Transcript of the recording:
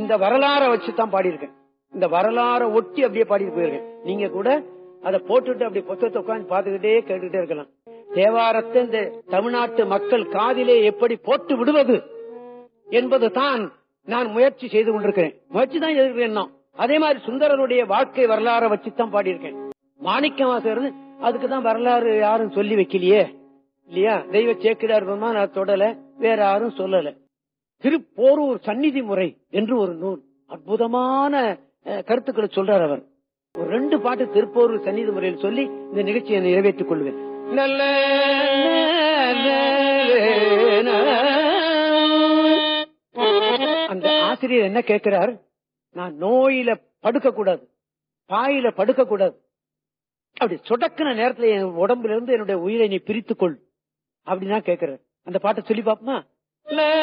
இந்த வரலாறை வச்சு தான் பாடியிருக்கேன் இந்த வரலாறை ஒட்டி அப்படியே பாடிட்டு போயிருக்கேன் நீங்க கூட அதை போட்டுட்டு அப்படியே புத்தகத்தை உட்காந்து பார்த்துக்கிட்டே கேட்டுக்கிட்டே இருக்கலாம் தேவாரத்தை இந்த தமிழ்நாட்டு மக்கள் காதிலே எப்படி போட்டு விடுவது என்பது தான் நான் முயற்சி செய்து கொண்டிருக்கிறேன் முயற்சி தான் எதிர்க்கிறேன் நான். அதே மாதிரி சுந்தரனுடைய வாழ்க்கை வரலாறை வச்சு தான் பாடியிருக்கேன் மாணிக்கவாசர் அதுக்கு தான் வரலாறு யாரும் சொல்லி வைக்கலையே இல்லையா தெய்வ சேக்கிடார் நான் தொடல வேற யாரும் சொல்லல திருப்போரூர் சந்நிதி முறை என்று ஒரு நூல் அற்புதமான அஹ், கருத்துக்களை சொல்றார் அவர் ஒரு ரெண்டு பாட்டு திருப்போரூர் சந்நிதி முறையில் சொல்லி இந்த நிகழ்ச்சியை நிறைவேற்றிக் கொள்வேன் நல்ல அந்த ஆசிரியர் என்ன கேட்கிறார் நான் நோயில படுக்க கூடாது பாயில படுக்க கூடாது அப்படி சொடக்கின நேரத்துல என் உடம்புல இருந்து என்னுடைய உயிரை நீ பிரித்துக்கொள் அப்படின்னா கேட்கிறார் அந்த பாட்டை சொல்லி பாப்போமா